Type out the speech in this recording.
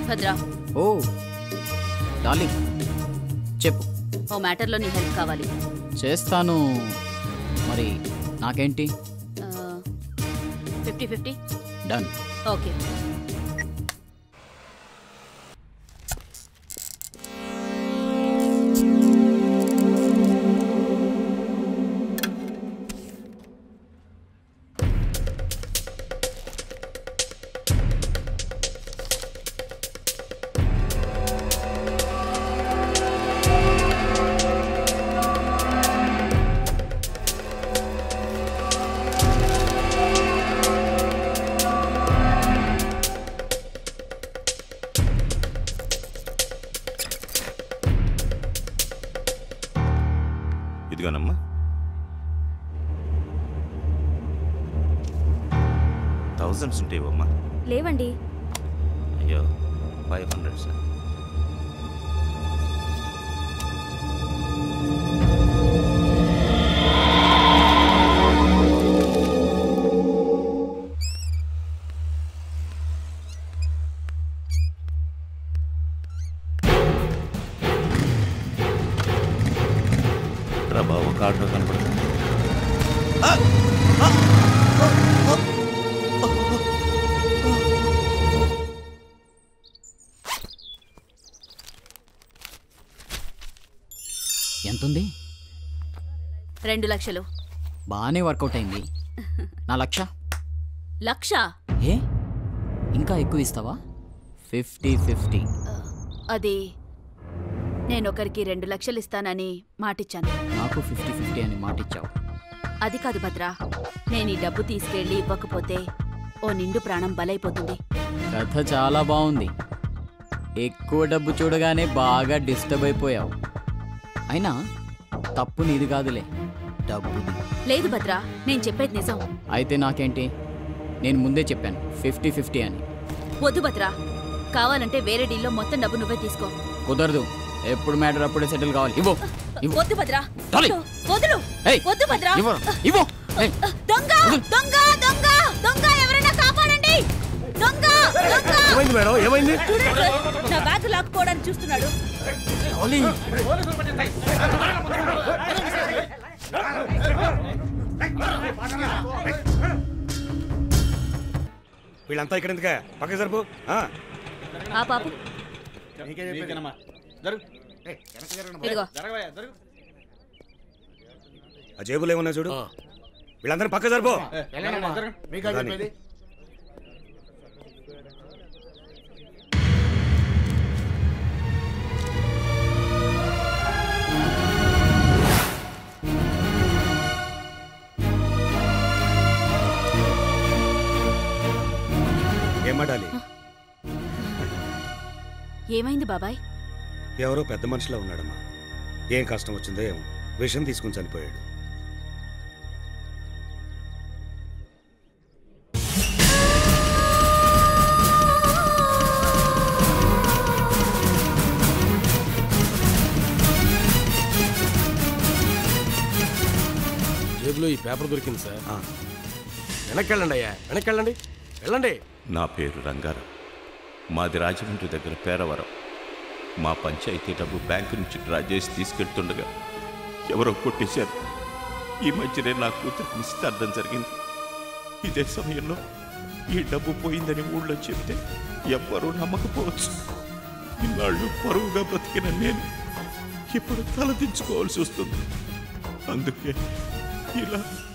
భద్రా ఓ darling చెప్పు ఓ మ్యాటర్లో నీ help కావాలి చేస్తాను మరి నాకేంటి ఫిఫ్టీ ఫిఫ్టీ డన్ ఓకే ఇదిగోనమ్మా థౌజండ్స్ ఉంటాయివమ్మా లేవండి అయ్యో ఫైవ్ హండ్రెడ్ సార్ రా బాబు ఒక ఆటో కనపడుతుంది ఎంతుంది రెండు లక్షలు బాగానే వర్కౌట్ అయింది నా లక్ష లక్ష ఏ ఇంకా ఎక్కువ ఇస్తావా ఫిఫ్టీ ఫిఫ్టీ అది నేను ఒకరికి రెండు లక్షలు ఇస్తానని మాటిచ్చాను నాకు ఫిఫ్టీ ఫిఫ్టీ అని మాటిచ్చావు అది కాదు భద్రా నేను ఈ డబ్బు తీసుకెళ్ళి ఇవ్వకపోతే ఓ నిండు ప్రాణం బలైపోతుంది కథ చాలా బాగుంది ఎక్కువ డబ్బు చూడగానే బాగా డిస్టర్బ్ అయిపోయావు అయినా తప్పు నీది కాదులే డబ్బుది లేదు భద్రా నేను చెప్పేది నిజం అయితే నాకేంటి నేను ముందే చెప్పాను ఫిఫ్టీ ఫిఫ్టీ అని వద్దు భద్రా కావాలంటే వేరే డీల్లో మొత్తం డబ్బు నువ్వే తీసుకో కుదరదు ఎప్పుడు మ్యాటర్ అప్పుడే సెటిల్ కావాలి ఇవ్వు ఇవ్వు వద్దు భద్రా డాలీ. వద్దు, వదులు ఏయ్, వద్దు భద్రా ఇవ్వరు, ఇవ్వు ఏయ్, దొంగ దొంగ దొంగ దొంగ ఎవరైనా కాపాడండి దొంగ దొంగ ఏమైంది మేడం ఏమైంది చూడండి సార్, నా బ్యాగ్ లాక్కోవడానికి చూస్తున్నాడు వీళ్ళంతా ఇక్కడ ఎందుకే పక్క సరిపో ఆ. ఆ పాపు ఇదిగో ఆ జేబులు ఏమన్నా చూడు వీళ్ళందరూ పక్క సరిపో రాని. ఏమడాలి ఏమైంది బాబాయ్ ఎవరో పెద్ద మనిషిలో ఉన్నాడమ్మా ఏం కష్టం వచ్చిందో ఏమో విషం తీసుకుని చనిపోయాడు జేబులో ఈ పేపర్ దొరికింది సార్ ఆ. వెనక్కి వెళ్ళండి అయ్యా వెనక్కి వెళ్ళండి వెళ్ళండి నా పేరు రంగారావు మాది రాజమండ్రి దగ్గర పేరవరం మా పంచాయతీ డబ్బు బ్యాంకు నుంచి డ్రా చేసి తీసుకెళ్తుండగా ఎవరో కొట్టేశారు ఈ మధ్యనే నా కూతురికి నిశ్చితార్థం జరిగింది ఇదే సమయంలో ఈ డబ్బు పోయిందని ఊళ్ళో చెప్తే ఎవ్వరూ నమ్మకపోవచ్చు ఇన్నాళ్ళు పరువుగా బ్రతికిన నేను ఇప్పుడు తలదించుకోవాల్సి వస్తుంది అందుకే ఇలా